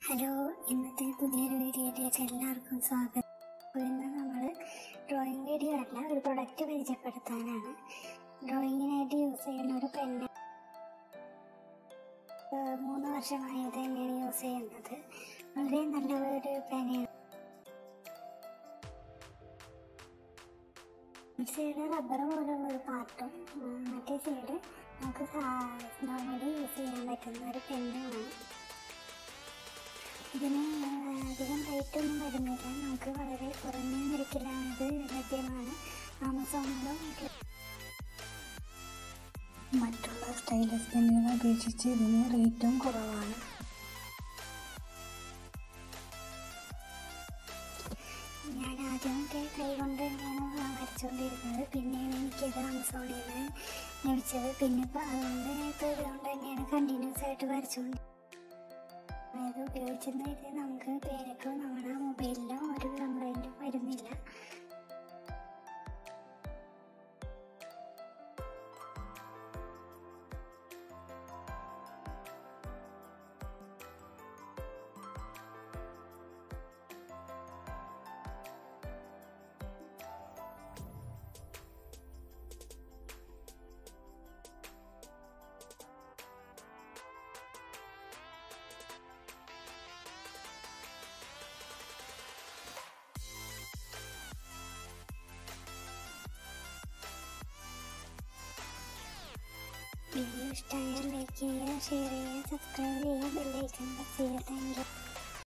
hello ഇന്നത്തെ പുതിയൊരു വീഡിയോയിലേക്ക് എല്ലാവർക്കും സ്വാഗതം അപ്പോൾ ഇന്ന് നമ്മൾ ഡ്രോയിങ് വീഡിയോ അല്ല ഒരു പ്രൊഡക്റ്റ് പരിചയപ്പെടുത്താനാണ് ഡ്രോയിങ്ങിനായിട്ട് യൂസ് ചെയ്യുന്ന ഒരു പെന്ന് മൂന്ന് വർഷമായി ഇത് തന്നെയാണ് യൂസ് ചെയ്യുന്നത് വളരെ നല്ല ഒരു പേനയാണ് ഒരു സൈഡ് റബ്ബർ പോലുള്ള ഒരു പാർട്ടും മറ്റേ സൈഡ് നമുക്ക് നോർമലി യൂസ് ചെയ്യാൻ പറ്റുന്ന ഒരു പെന്നുമാണ് ഇതിന് അധികം റേറ്റ് ഒന്നും വരുന്നില്ല നമുക്ക് വളരെ കുറഞ്ഞ നിരക്കിലാണ് ഇത് ലഭ്യമാണ് ആമസോണിലും മറ്റുള്ള സ്റ്റൈലസ് പെന്നുകളെ അപേക്ഷിച്ച് ഇതിന് റേറ്റും കുറവാണ് ഞാൻ ആദ്യമൊക്കെ കൈ കൊണ്ട് തന്നെയാണ് വരച്ചുകൊണ്ടിരുന്നത് പിന്നെയാണ് എനിക്കിത് ആമസോണിൽ നിന്ന് ലഭിച്ചത് പിന്നെ ഇപ്പം അതുകൊണ്ട് ഇപ്പോൾ ഇതുകൊണ്ട് തന്നെയാണ് കണ്ടിന്യൂസ് ആയിട്ട് വരച്ചുകൊണ്ട് അതായത് ഉപയോഗിച്ചെന്ന് കരുതി നമുക്ക് പേരൊക്കെ നമ്മുടെ മൊബൈലിലോ ഒരു കംപ്ലൈൻറ്റും വരുന്നില്ല വീഡിയോ ഇഷ്ടമായാൽ ലൈക്ക് ചെയ്യുക ഷെയർ ചെയ്യുക സബ്സ്ക്രൈബ് ചെയ്യുക ബെല്ലൈക്കൺ പ്രസ് ചെയ്യുക താങ്ക് യു